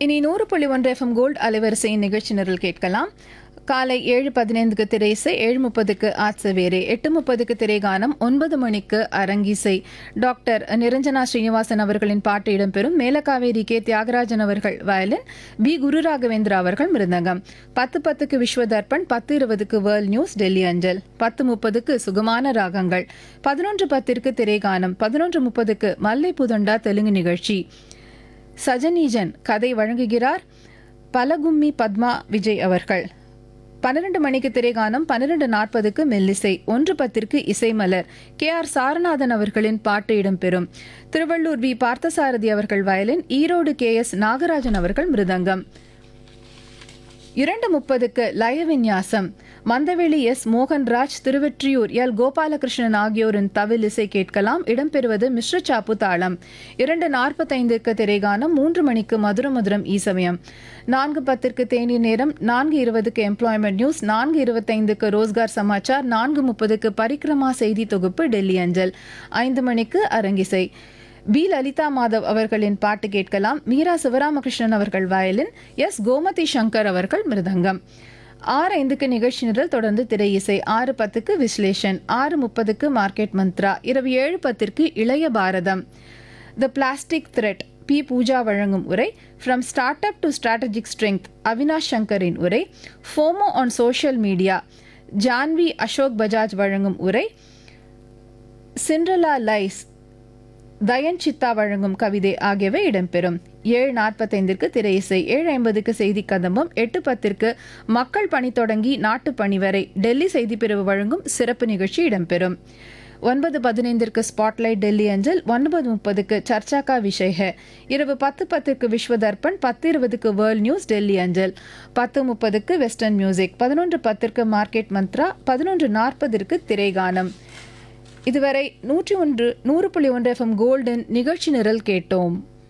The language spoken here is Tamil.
இனி நூறு புள்ளி ஒன்று எஃப்எம் கோல்டு அலைவரிசையின் நிகழ்ச்சி நிரல் கேட்கலாம் காலை ஏழு பதினைந்துக்கு திரைசை ஏழு முப்பதுக்கு ஆட்சவேரே எட்டு முப்பதுக்கு திரைகானம் ஒன்பது மணிக்கு அரங்கிசை டாக்டர் நிரஞ்சனா ஸ்ரீனிவாசன் அவர்களின் பாட்டு இடம்பெறும் மேலக்காவேரி கே தியாகராஜன் அவர்கள் வயலின் பி குருராகவேந்திரா அவர்கள் மிருதங்கம் பத்து பத்துக்கு விஸ்வதர்ப்பன் பத்து இருபதுக்கு வேர்ல்ட் நியூஸ் டெல்லி அஞ்சல் பத்து முப்பதுக்கு சுகமான ராகங்கள் பதினொன்று பத்திற்கு திரைகானம் பதினொன்று முப்பதுக்கு மல்லை புதண்டா தெலுங்கு நிகழ்ச்சி சஜனீஜன் கதை வழங்குகிறார் பலகும்மி பத்மா விஜய் அவர்கள் பன்னிரண்டு மணிக்கு திரைகானம் பன்னிரண்டு நாற்பதுக்கு மெல்லிசை ஒன்று பத்திற்கு இசைமலர் கே ஆர் சாரநாதன் அவர்களின் பாட்டு இடம்பெறும் திருவள்ளூர் வி பார்த்தசாரதி அவர்கள் violin Erode K S Nagarajan அவர்கள் மிருதங்கம் இரண்டு முப்பதுக்கு லய விந்யாசம் மந்தவெளி எஸ் மோகன்ராஜ் திருவெற்றியூர் எல் கோபாலகிருஷ்ணன் ஆகியோரின் தவில் இசை கேட்கலாம் இடம்பெறுவது மிஸ்ர சாப்பு தாளம் இரண்டு நாற்பத்தைந்துக்கு திரைகானம் மூன்று மணிக்கு மதுர மதுரம் ஈசமயம் நான்கு பத்திற்கு தேநீர் நேரம் நான்கு இருபதுக்கு எம்ப்ளாய்மெண்ட் நியூஸ் நான்கு இருபத்தைந்துக்கு ரோஸ்கார் சமாச்சார் நான்கு முப்பதுக்கு பரிக்ரமா செய்தி தொகுப்பு டெல்லி அஞ்சல் ஐந்து மணிக்கு அரங்கிசை பி லலிதா மாதவ் அவர்களின் பாட்டு கேட்கலாம் மீரா சிவராமகிருஷ்ணன் அவர்கள் வயலின் எஸ் கோமதி சங்கர் அவர்கள் மிருதங்கம் ஆறு ஐந்துக்கு நிகழ்ச்சி நிரல் தொடர்ந்து திரை இசை ஆறு பத்துக்கு விஸ்லேஷன் ஆறு முப்பதுக்கு மார்க்கெட் மந்த்ரா இரவு ஏழு பத்திற்கு Ilaya Bharatham the plastic thread B Pooja வழங்கும் உரை from start up to strategic strength Avinash சங்கரின் உரை FOMO on social media Janhvi Ashok Bajaj வழங்கும் உரை சிண்ட்ரலா லைஸ் தயன் சித்தா வழங்கும் கவிதை ஆகியவை இடம்பெறும் ஏழு நாற்பத்தைந்திற்கு திரை இசை ஏழு ஐம்பதுக்கு செய்தி கதம்பம் எட்டு பத்திற்கு மக்கள் பணி தொடங்கி நாட்டு பணி வரை டெல்லி செய்திப்பிரிவு வழங்கும் சிறப்பு நிகழ்ச்சி இடம்பெறும் ஒன்பது பதினைந்திற்கு ஸ்பாட்லைட் டெல்லி அஞ்சல் ஒன்பது முப்பதுக்கு சர்ச்சாக்கா விஷய இரவு பத்து பத்துக்கு விஸ்வதர்ப்பன் பத்து இருபதுக்கு வேர்ல்ட் நியூஸ் டெல்லி அஞ்சல் பத்து முப்பதுக்கு வெஸ்டர்ன் மியூசிக் பதினொன்று பத்திற்கு மார்க்கெட் மந்த்ரா பதினொன்று நாற்பதிற்கு திரைகானம் இதுவரை நூற்றி ஒன்று நூறு புள்ளி ஒன்று எஃப்எம் கோல்டன் நிகழ்ச்சி நிரல் கேட்டோம்